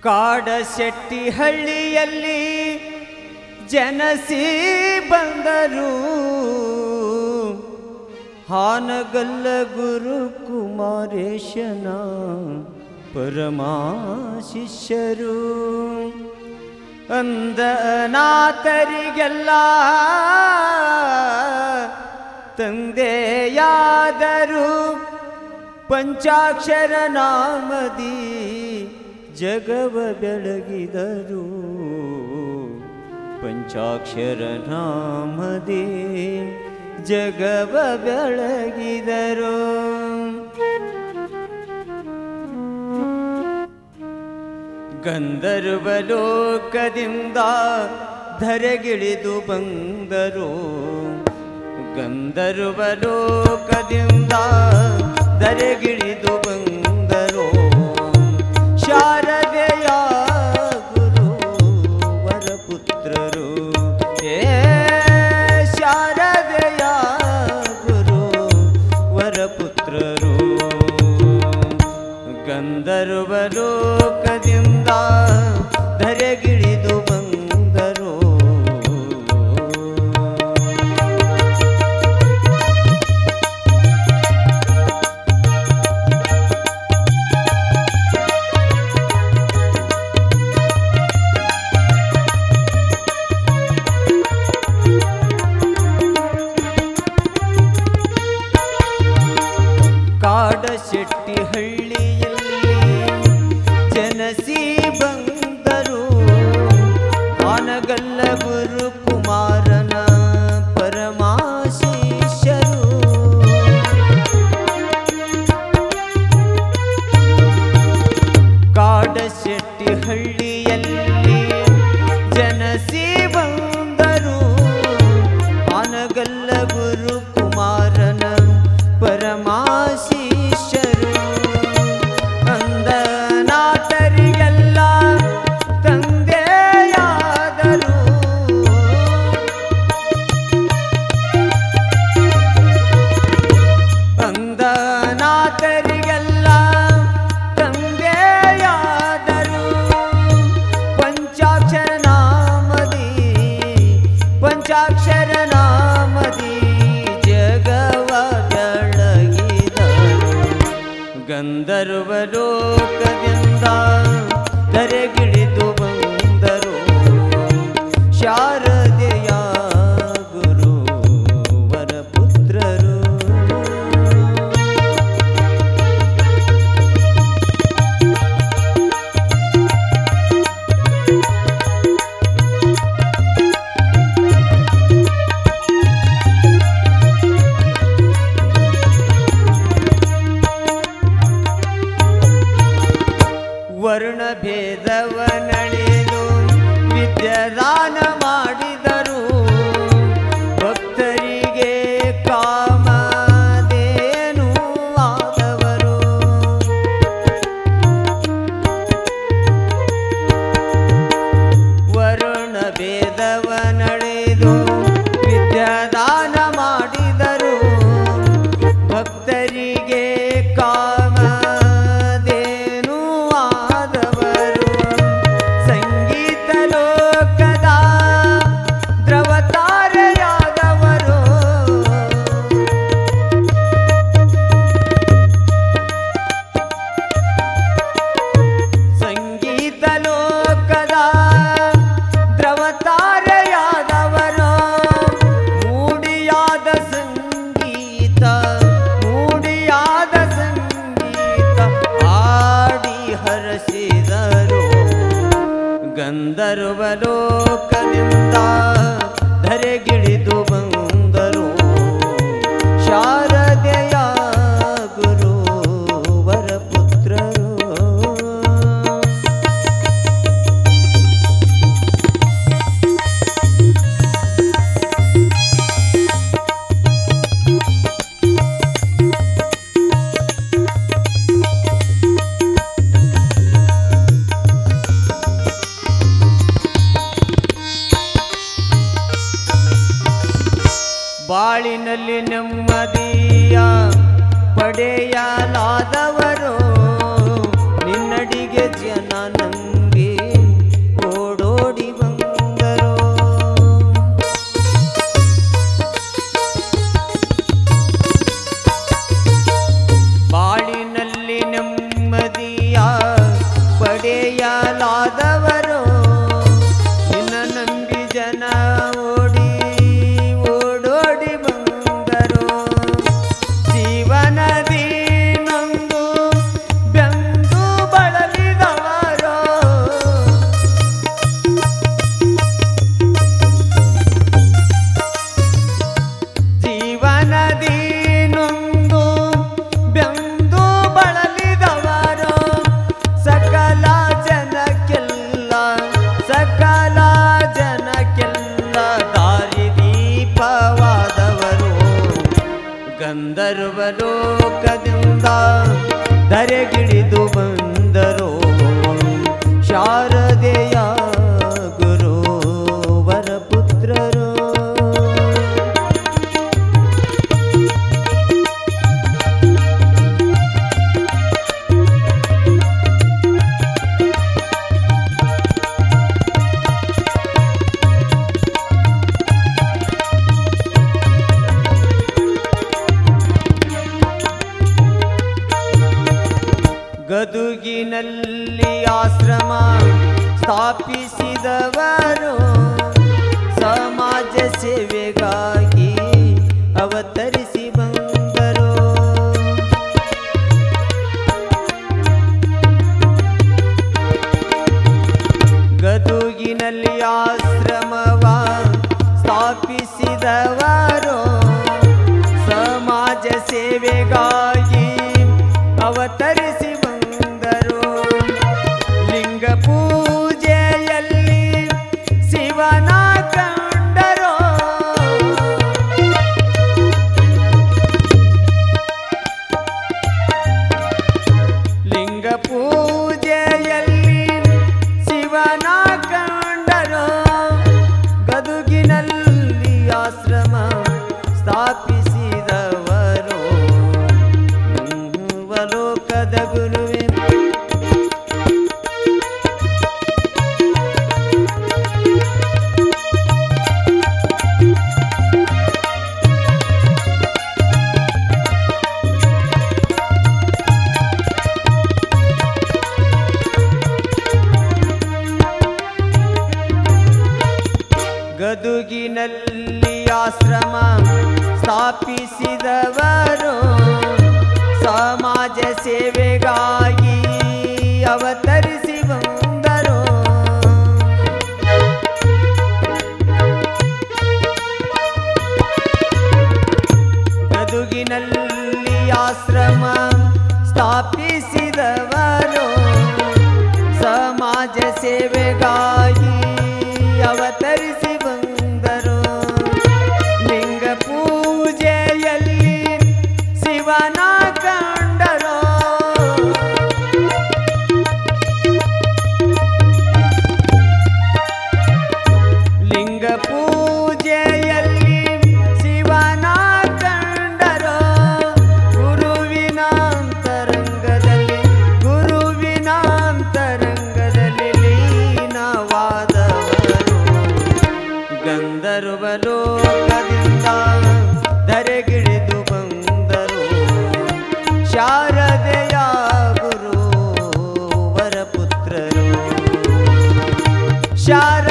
ಕಾಡಶೆಟ್ಟಿಹಳ್ಳಿಯಲ್ಲಿ ಜನಸಿ ಬಂದರು ಹಾನಗಲ್ಲ ಗುರು ಕುಮಾರೇಶನ ಪರಮಾ ಶಿಷ್ಯರು ಅಂದನಾಥರಿಗೆಲ್ಲ ತಂದೆಯಾದರು ಪಂಚಾಕ್ಷರ ನಾಮದಿ ಜಗವ ಬೆಳಗಿದರು ಪಂಚಾಕ್ಷರ ನಾಮದಿ ಜಗವ ಬೆಳಗಿದರು ಗಂಧರ್ವ ಲೋಕದಿಂದ ಧರೆಗಿಳಿದು ಬಂದರು ಗಂಧರ್ವ ಲೋಕದಿಂದ ಧರೆಗಿಳಿದು ಬಂದರು ಶಾರದೆಯ ಗುರು ವರಪುತ್ರರು ಏ ಶಾರದೆಯ ಗುರು ವರಪುತ್ರರು ಗಂಧರ್ವ ಲೋಕದಿಂದ ಧರೆಗಿಳಿದು ಬಂದರು ಕಾಡಶೆಟ್ಟಿಹಳ್ಳಿಯಲ್ಲಿ ಜನಸಿ ಬಂದರು ಆನಗಲ್ಲ ಗುರು ಕುಮಾರನ ಪರಮಾಶೀಷರು ಕಾಡಶೆಟ್ಟಿಹಳ್ಳಿಯಲ್ಲಿ ಜನಸಿ ಬಂದರು ಆನಗಲ್ಲ ಗುರು ಕುಮಾರನ ಪರಮಾಶೀಷರು ಅಂದನಾಟರಿಗೆಲ್ಲ ತಂದೆಯಾದರು ಅಂದನಾಥರಿಗೆಲ್ಲ ತಂದೆಯಾದರು ಪಂಚಾಕ್ಷರ ನಾಮದಿ ಪಂಚಾಕ್ಷರ ನಾಮದಿ ಜಗವ ಬೆಳಗಿದರು ಗಂಧರ್ವ ಲೋಕದಿಂದ ಧರೆಗಿಳಿದು ಬಂದರು ಶಾರದೆಯ ಗುರು ವರಪುತ್ರರು ವರ್ಣ ಭೇದವ ನಡೆದು ವಿದ್ಯಾದಾನ ಮಾಡಿದರು ಭಕ್ತರಿಗೆ ಕಾಮದೇನು ಆದವರು ವರುಣ ಭೇದವ ನಡೆದು ವಿದ್ಯಾದಾನ ಮಾಡಿದರು ಭಕ್ತರಿಗೆ ಕಾಮದೇನು ಆದವರು ಸಂಗೀತ ಲೋಕದ ದ್ರವತಾರೆಯಾದವರು ಸಂಗೀತ ಲೋಕದ ದ್ರವತಾರೆಯಾದವರು ಮೂಡಿಯಾದ ಸಂಗೀತ ಮೂಡಿಯಾದ ಸಂಗೀತ ಆಡಿ ಹರಸಿದರು ಗಂಧರ್ವ ಲೋಕದಿಂದ ಧರೆಗಿಳಿದು ಬಂದರು ಶಾರದೆಯ ಗುರು ವರಪುತ್ರರು ಬಾಳಿನಲ್ಲಿ ನೆಮ್ಮದಿಯ ಪಡೆಯಲಾದವರು ನಿನ್ನಡಿಗೆ ಜನ ನಂಬಿ ಧರೆಗಿಳಿದು ಬಂದರು ಶಾರದೆಯ ಗುರು ವರಪುತ್ರರು ಗದುಗಿನಲ್ಲಿ ಆಶ್ರಮ ಸ್ಥಾಪಿಸಿದವರು ಸಮಾಜ ಸೇವೆಗಾಗಿ ಅವತರಿಸಿ ಬಂದರು ಗದುಗಿನಲ್ಲಿ ಆಶ್ರಮವ ಸ್ಥಾಪಿಸಿದವರು ಸಮಾಜ ಸೇವೆಗಾಗಿ ಅವತರಿಸಿ ಬಂದರು ಲಿಂಗ ಪೂಜೆಯಲ್ಲಿ ಶಿವನ ಕಂಡರೋ ಲಿಂಗ ಪೂಜೆಯಲ್ಲಿ ಶಿವನ ಕಂಡರೋ ಗದುಗಿನಲ್ಲಿ ಆಶ್ರಮ ಸ್ಥಾಪಿಸಿದವರು ಲೋಕದ ಗುರುವೆ ಗದುಗಿನಲ್ಲಿ ಆಶ್ರಮ ಸ್ಥಾಪಿಸಿದವರು ಸಮಾಜ ಸೇವೆಗಾಗಿ ಅವತರಿಸಿ ಬಂದರು ಗದುಗಿನಲ್ಲಿ ಆಶ್ರಮ ಸ್ಥಾಪಿಸಿದವರು ಸಮಾಜ ಸೇವೆಗಾಗಿ ಅವತರಿಸಿ ಬಂದರು ಲಿಂಗ ಪೂಜೆಯಲ್ಲಿ ಶಿವನ ಕಂಡರೋ ಲಿಂಗ ಪೂಜೆಯಲ್ಲಿ ಶಿವನ ಕಂಡರೋ ಗುರುವಿನ ಅಂತರಂಗದಲ್ಲಿ ಗುರುವಿನ ಅಂತರಂಗದಲ್ಲಿ ಲೀನವಾದವರು ಗಂಧರ್ವ ಲೋಕದಿಂದ ಧರೆಗಿಳಿದು ಬಂದರು ಶಾರದೆಯ ಗುರು ವರಪುತ್ರರು ಶಾರ